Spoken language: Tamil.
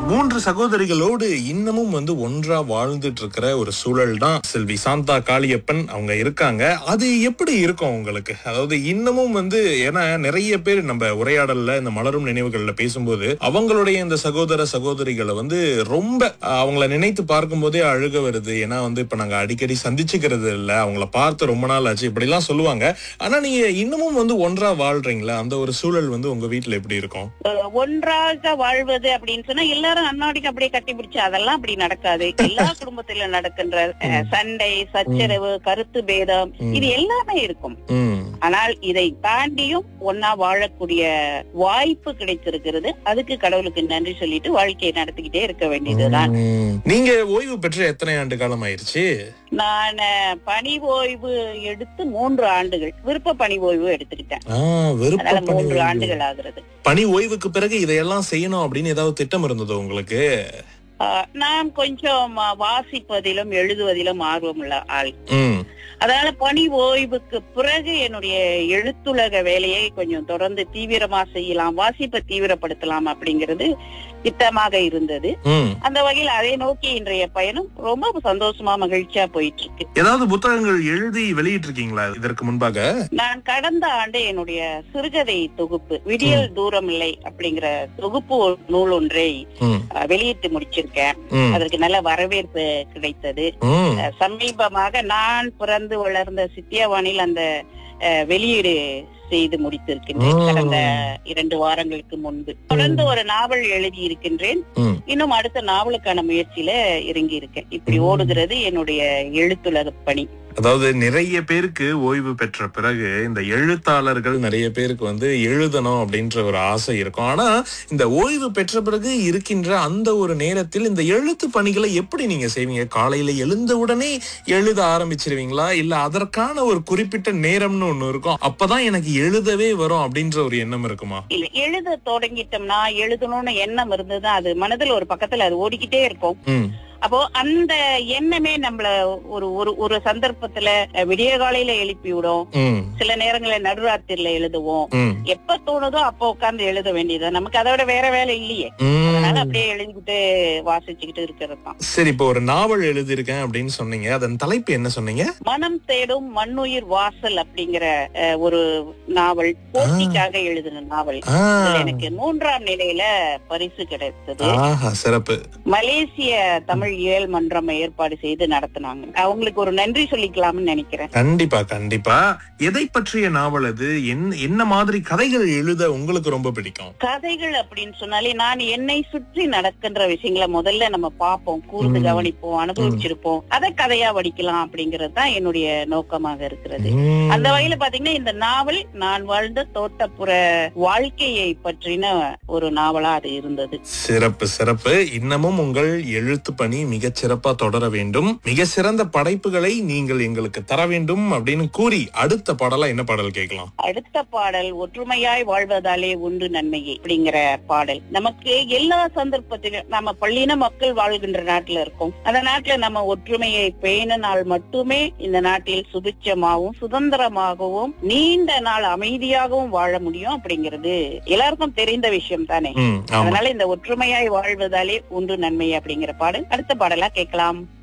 மூன்று சகோதரிகளோடு இன்னமும் வந்து ஒன்றா வாழ்ந்துட்டு இருக்கிற ஒரு சூழல் தான் செல்வி சாந்தா காளியப்பன் அவங்க இருக்காங்க அது எப்படி இருக்கும் உங்களுக்கு அதாவது இன்னமும் வந்து ஏன்னா நிறைய பேர் நம்ம உரையாடல்ல இந்த மலரும் நினைவுகள்ல பேசும்போது அவங்களுடைய இந்த சகோதர சகோதரிகளை வந்து ரொம்ப அஹ், அவங்கள நினைத்து பார்க்கும் போதே அழுக வருது ஏன்னா வந்து இப்ப நாங்க அடிக்கடி சந்திச்சுக்கிறது இல்ல அவங்கள பார்த்து ரொம்ப நாள் ஆச்சு இப்படி எல்லாம் சொல்லுவாங்க ஆனா நீங்க இன்னமும் வந்து ஒன்றா வாழ்றீங்களா அந்த ஒரு சூழல் வந்து உங்க வீட்டுல எப்படி இருக்கும் அஹ் ஒன்றாக வாழ்வது அப்படின்னு சொன்னா எல்லாரும் அன்னாடிக்கு அப்படியே கட்டி பிடிச்சு அதெல்லாம் அப்படி நடக்காது எல்லா குடும்பத்திலும் நடக்கின்ற அஹ், சண்டை சச்சரவு கருத்து பேதம் ம். இது எல்லாமே இருக்கும் ம் ஆனால் இதை தாண்டியும் ஒன்னா வாழக்கூடிய வாய்ப்பு கிடைத்திருக்கிறது அதுக்கு கடவுளுக்கு நன்றி சொல்லிட்டு வாழ்க்கையை நடத்திக்கிட்டே இருக்க வேண்டியதுதான் ம். நீங்க ஓய்வு பெற்று எத்தனை ஆண்டு காலம் ஆயிருச்சு நான் அஹ், பணி ஓய்வு எடுத்து மூன்று ஆண்டுகள் விருப்ப பணி ஓய்வு எடுத்துக்கிட்டேன் ஆ, விருப்ப அதனால பணி மூன்று ஓய்வு. ஆண்டுகள் ஆகுறது பணி ஓய்வுக்கு பிறகு இதையெல்லாம் செய்யணும் அப்படின்னு ஏதாவது திட்டம் இருந்ததோ உங்களுக்கு அஹ், நான் கொஞ்சம் அஹ், வாசிப்பதிலும் எழுதுவதிலும் ஆர்வமுள்ள ஆள் ம் அதனால பணி ஓய்வுக்கு பிறகு என்னுடைய எழுத்துலக வேலையை கொஞ்சம் தொடர்ந்து தீவிரமா செய்யலாம் வாசிப்பை தீவிரப்படுத்தலாம் அப்படிங்கிறது திட்டமாக இருந்தது ம் அந்த வகையில் அதை நோக்கி இன்றைய பயணம் ரொம்ப சந்தோஷமா மகிழ்ச்சியா போயிட்டு இருக்கு ஏதாவது புத்தகங்கள் எழுதி வெளியிட்டு இருக்கீங்களா இதற்கு முன்பாக நான் கடந்த ஆண்டு என்னுடைய சிறுகதை தொகுப்பு விடியல் தூரம் இல்லை அப்படிங்கிற தொகுப்பு நூல் ஒன்றை ம் அஹ், வெளியிட்டு முடிச்சிருக்கேன் ம் அதற்கு நல்ல வரவேற்பு கிடைத்தது ம் அஹ், சமீபமாக நான் பிறந்து வளர்ந்த சித்தியாவானில் அந்த அஹ், வெளியீடு செய்து முடித்திருக்கின்றேன் ஓ. கடந்த இரண்டு வாரங்களுக்கு முன்பு தொடர்ந்து ஒரு நாவல் எழுதி இருக்கின்றேன் ம் இன்னும் அடுத்த நாவலுக்கான முயற்சியில இறங்கி இருக்கேன் இப்படி ம். ஓடுகிறது என்னுடைய எழுத்துலக பணி அதாவது நிறைய பேருக்கு ஓய்வு பெற்ற பிறகு இந்த எழுத்தாளர்கள் நிறைய பேருக்கு வந்து எழுதணும் அப்படின்ற ஒரு ஆசை இருக்கும் ஆனா இந்த ஓய்வு பெற்ற பிறகு இருக்கின்ற அந்த ஒரு நேரத்தில் இந்த எழுத்து பணிகளை எப்படி நீங்க செய்வீங்க காலையில எழுந்த உடனே எழுத ஆரம்பிச்சிருவீங்களா இல்ல அதற்கான ஒரு குறிப்பிட்ட நேரம்னு ஒண்ணு இருக்கும் அப்பதான் எனக்கு எழுதவே வரும் அப்படின்ற ஒரு எண்ணம் இருக்குமா இல்ல எழுத தொடங்கிட்டோம்னா எழுதணும்னு எண்ணம் இருந்ததுன்னா அது மனதுல ஒரு பக்கத்துல அது ஓடிக்கிட்டே இருக்கும் ம் அப்போ அந்த எண்ணமே நம்மள ஒரு ஒரு ஒரு சந்தர்ப்பத்துல அஹ், விடிய காலையில எழுப்பி விடும் ம் சில நேரங்களில் நடுராத்திரில எழுதுவோம் ம் எப்ப தோணுதோ அப்ப உட்கார்ந்து எழுத வேண்டியது நமக்கு அதோட வேற வேலை இல்லையே ம் அதனால அப்படியே எழுதிக்கிட்டு வாசிச்சுக்கிட்டு இருக்கிறது தான் சரி இப்போ ஒரு நாவல் எழுதியிருக்கேன் அப்படின்னு சொன்னீங்க அதன் தலைப்பு என்ன சொன்னீங்க மனம் தேடும் மண்ணுயிர் வாசல் அப்படிங்கிற அஹ், ஒரு நாவல் போட்டிக்காக எழுதின நாவல் ஆ, இதுல எனக்கு மூன்றாம் நிலையில பரிசு கிடைத்தது ஆஹா சிறப்பு மலேசிய தமிழ் இயல் மன்றம் ஏற்பாடு செய்து நடத்தினாங்க அவங்களுக்கு ஒரு நன்றி சொல்லிக்கலாம்னு நினைக்கிறேன் கண்டிப்பா கண்டிப்பா எதை பற்றிய நாவல் அது என்ன என்ன மாதிரி கதைகள் எழுத உங்களுக்கு ரொம்ப பிடிக்கும் கதைகள் அப்படின்னு சொன்னாலே நான் என்னை சுற்றி நடக்கின்ற விஷயங்களை முதல்ல நம்ம பார்ப்போம் கூர்ந்து ம். கவனிப்போம் அனுபவிச்சிருப்போம் அதை கதையா வடிக்கலாம் அப்படிங்கிறது தான் என்னுடைய நோக்கமாக இருக்கிறது ம். அந்த வகையில பாத்தீங்கன்னா இந்த நாவல் நான் வாழ்ந்த தோட்டப்புற வாழ்க்கையை பற்றின ஒரு நாவலா அது இருந்தது சிறப்பு சிறப்பு இன்னமும் உங்கள் எழுத்து பணி மிகச் சிறப்பா தொடர வேண்டும் மிக சிறந்த படைப்புகளை நீங்கள் எங்களுக்கு தர வேண்டும் அப்படின்னு கூறி அடுத்த பாடலா என்ன பாடல் கேட்கலாம் அடுத்த பாடல் ஒற்றுமையாய் வாழ்வதாலே ஒன்று நன்மையே அப்படிங்கிற பாடல் நமக்கு எல்லா சந்தர்ப்பத்திலும் நம்ம பள்ளின மக்கள் வாழ்கின்ற நாட்டுல இருக்கோம் அந்த நாட்டுல நம்ம ஒற்றுமையை பேணினால் மட்டுமே இந்த நாட்டில் சுபிட்சமாகவும் சுதந்திரமாகவும் நீண்ட நாள் அமைதியாகவும் வாழ முடியும் அப்படிங்கிறது எல்லாருக்கும் தெரிந்த விஷயம் தானே ம் ஆமா அதனால இந்த ஒற்றுமையாய் வாழ்வதாலே ஒன்று நன்மை அப்படிங்கிற பாடல் அடுத்த பாடலா கேட்கலாம்